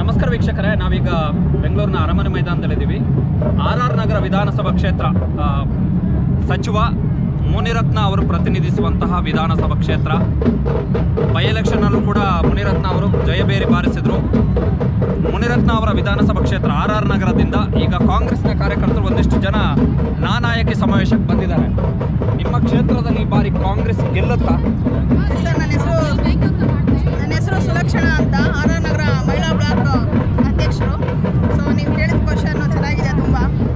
ನಮಸ್ಕಾರ ವೀಕ್ಷಕರೇ ನಾವೀಗ ಬೆಂಗಳೂರಿನ ಅರಮನೆ ಮೈದಾನದಲ್ಲಿದ್ದೀವಿ ಆರ್ ಆರ್ ನಗರ ವಿಧಾನಸಭಾ ಕ್ಷೇತ್ರ ಆ, ಸಚಿವ ಮುನಿರತ್ನ ಅವರು ಪ್ರತಿನಿಧಿಸುವಂತಹ ವಿಧಾನಸಭಾ ಕ್ಷೇತ್ರ ಬೈ ಎಲೆಕ್ಷನ್ನಲ್ಲೂ ಕೂಡ ಮುನಿರತ್ನ ಅವರು ಜಯಬೇರಿ ಬಾರಿಸಿದರು ಮುನಿರತ್ನ ಅವರ ವಿಧಾನಸಭಾ ಕ್ಷೇತ್ರ ಆರ್ ಆರ್ ನಗರದಿಂದ ಈಗ ಕಾಂಗ್ರೆಸ್ನ ಕಾರ್ಯಕರ್ತರು ಒಂದಿಷ್ಟು ಜನ ನಾನಾಯಕಿ ಸಮಾವೇಶಕ್ಕೆ ಬಂದಿದ್ದಾರೆ ನಿಮ್ಮ ಕ್ಷೇತ್ರದಲ್ಲಿ ಈ ಬಾರಿ ಕಾಂಗ್ರೆಸ್ ಗೆಲ್ಲುತ್ತಾ ಸರ್ ನನ್ನ ಹೆಸರು ನನ್ನ ಹೆಸರು ಸುಲಕ್ಷಣ ಅಂತ ಆರ್ ಆರ್ ನಗರ ಮಹಿಳಾ ಬ್ಲಾಕ್ ಅಧ್ಯಕ್ಷರು ಸೊ ನೀವು ಕೇಳಿದ ಕ್ವಶನ್ ಚೆನ್ನಾಗಿದೆ ತುಂಬ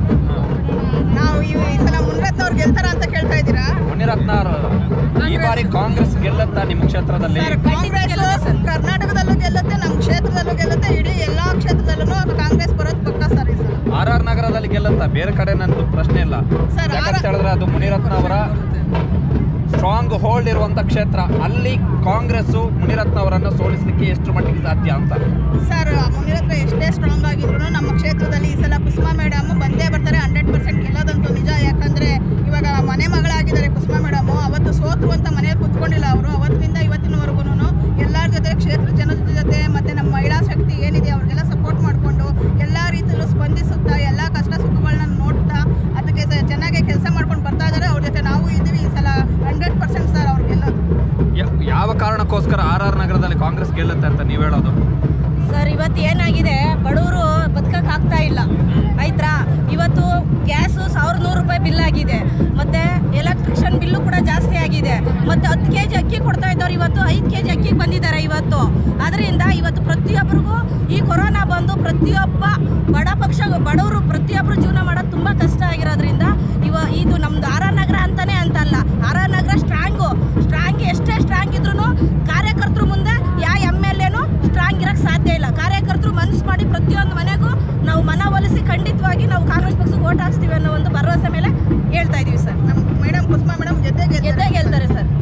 ನಾವು ಈ ಈ ಸಲ ಮುನ್ರತ್ನ ಅವ್ರು ಗೆಲ್ತಾರ ಅಂತ ಕೇಳ್ತಾ ಇದ್ದೀರಾ ಮುನಿರತ್ನ ಅವರು ಈ ಬಾರಿ ಕಾಂಗ್ರೆಸ್ ಗೆಲ್ಲುತ್ತಾ ನಿಮ್ಮ ಕ್ಷೇತ್ರದಲ್ಲಿ ಸರ್ ಕಾಂಗ್ರೆಸ್ ಕರ್ನಾಟಕದಲ್ಲೂ ಗೆಲ್ಲುತ್ತೆ ನಮ್ಮ ಕ್ಷೇತ್ರದಲ್ಲೂ ಗೆಲ್ಲುತ್ತೆ ಇಡೀ ಎಲ್ಲ ಕ್ಷೇತ್ರದಲ್ಲೂ ಕಾಂಗ್ರೆಸ್ ಬರೋದು ಪಕ್ಕ ಸರ್ ಈ ಸಲ ಆರ್ ಆರ್ ನಗರದಲ್ಲಿ ಗೆಲ್ಲುತ್ತಾ ಬೇರೆ ಕಡೆ ನಂದು ಪ್ರಶ್ನೆ ಇಲ್ಲ ಸರ್, ಯಾಕಂತ ಆರ್- ಹೇಳಿದ್ರೆ ಅದು ಮುನಿರತ್ನ ಅವರ ಸ್ಟ್ರಾಂಗ್ ಹೋಲ್ಡ್ ಇರುವಂತ ಕ್ಷೇತ್ರ ಅಲ್ಲಿ ಕಾಂಗ್ರೆಸ್ ಮುನಿರತ್ನ ಅವರನ್ನು ಸೋಲಿಸಲಿಕ್ಕೆ ಎಷ್ಟು ಮಟ್ಟಿಗೆ ಸಾಧ್ಯ ಅಂತ ಸರ್ ಮುನಿರತ್ನ ಎಷ್ಟೇ ಸ್ಟ್ರಾಂಗ್ ಆಗಿದ್ರು ನಮ್ಮ ಕ್ಷೇತ್ರದಲ್ಲಿ ಈ ಸಲ ಕುಸುಮಾ ಮೇಡಮ್ ಬಂದೇ ಬರ್ತಾರೆ ಹಂಡ್ರೆಡ್ ಪರ್ಸೆಂಟ್ ಗೆಲ್ಲೋದಂತೂ ನಿಜ ಯಾಕಂದ್ರೆ ಇವಾಗ ಮನೆ ಮಗಳಾಗಿದ್ದಾರೆ ಕುಸುಮಾ ಮೇಡಮ್ ಅವತ್ತು ಸೋತ್ರು ಅಂತ ಮನೆಯಲ್ಲಿ ಕುತ್ಕೊಂಡಿಲ್ಲ ಅವರು ಅವತ್ತಿನಿಂದ ಇವತ್ತಿನವರೆಗೂ ಎಲ್ಲರ ಜೊತೆ ಕ್ಷೇತ್ರ ಜನದ ಜೊತೆ ಮತ್ತೆ ನಮ್ಮ ಮಹಿಳಾ ಶಕ್ತಿ ಏನಿದೆ ಅವ್ರಿಗೆಲ್ಲ ಸಪೋರ್ಟ್ ಮಾಡಿಕೊಂಡು ಎಲ್ಲ ರೀತಿಯಲ್ಲೂ ಸ್ಪಂದಿಸುತ್ತಾ ಎಲ್ಲ ಕಷ್ಟ ಸುಖಗಳನ್ನ ನೋಡ್ತಾ ಅದಕ್ಕೆ ಸ- ಚೆನ್ನಾಗಿ ಕೆಲಸ ಮಾಡ್ಕೊಂಡು ಬರ್ತಾ ಇದ್ದಾರೆ ಅವ್ರ ಜೊತೆ ನಾವು ಇದ್ದೀವಿ ಈ ಸಲ ಹಂಡ್ರೆಡ್ ಪರ್ಸೆಂಟ್ ಸರ್ ಅವ್ರು ಗೆಲ್ಲೋದು ಯ- ಯಾವ ಕಾರಣಕ್ಕೋಸ್ಕರ ಆರ್ ಆರ್ ನಗರದಲ್ಲಿ ಕಾಂಗ್ರೆಸ್ ಗೆಲ್ಲುತ್ತೆ ಅಂತ ನೀವು ಹೇಳೋದು ಸರ್ ಇವತ್ತು ಏನಾಗಿದೆ ಬಡವರು ಬದುಕಕ್ಕೆ ಆಗ್ತಾ ಇಲ್ಲ ಆಯ್ತಾ ಇವತ್ತು ಗ್ಯಾಸು ಸಾವಿರದ ನೂರು ರೂಪಾಯಿ ಬಿಲ್ ಆಗಿದೆ ಮತ್ತೆ ಎಲೆಕ್ಟ್ರಿಷನ್ ಬಿಲ್ಲು ಕೂಡ ಜಾಸ್ತಿ ಆಗಿದೆ ಮತ್ತೆ ಹತ್ತು ಕೆ ಜಿ ಅಕ್ಕಿ ಕೊಡ್ತಾ ಇದ್ದವ್ರು ಇವತ್ತು ಐದು ಕೆ ಜಿ ಅಕ್ಕಿಗೆ ಬಂದಿದ್ದಾರೆ ಇವತ್ತು ಅದರಿಂದ ಇವತ್ತು ಪ್ರತಿಯೊಬ್ಬರಿಗೂ ಈ ಕೊರೋನಾ ಬಂದು ಪ್ರತಿಯೊಬ್ಬ ಬಡ ಪಕ್ಷ ಬಡವರು ಪ್ರತಿಯೊಬ್ಬರು ಜೀವನ ಮಾಡೋದು ತುಂಬ ಕಷ್ಟ ಆಗಿರೋದ್ರಿಂದ ಇವ ಇದು ನಮ್ದು ಆರ್ ಆರ್ ನಗರ ಅಂತಾನೆ ಅಂತಲ್ಲ R R Nagar strong strong ಎಷ್ಟೇ ಸ್ಟ್ರಾಂಗ್ ಇದ್ರೂ ಕಾರ್ಯಕರ್ತರು ಮುಂದೆ ಯಾವ ಎಮ್ ಎಲ್ ಎನು ಸ್ಟ್ರಾಂಗ್ ಇರಕ್ಕೆ ಸಾಧ್ಯ ಇಲ್ಲ ಕಾರ್ಯಕರ್ತರು ಮನಸ್ಸು ಮಾಡಿ ಪ್ರತಿಯೊಂದು ಮನೆಗೂ ನಾವು ಮನವೊಲಿಸಿ ಖಂಡಿತವಾಗಿ ನಾವು ಕಾಂಗ್ರೆಸ್ ಪಕ್ಷಕ್ಕೆ ಓಟ್ ಹಾಕ್ಸ್ತೀವಿ ಅನ್ನೋ ಒಂದು ಭರವಸೆ ಮೇಲೆ ಹೇಳ್ತಾ ಇದೀವಿ ಸರ್ ನಮ್ಮ ಮೇಡಮ್ ಕುಸುಮಾ ಮೇಡಮ್ ಜೊತೆ ಗೆದ್ದೇ ಗೆಲ್ತಾರೆ ಸರ್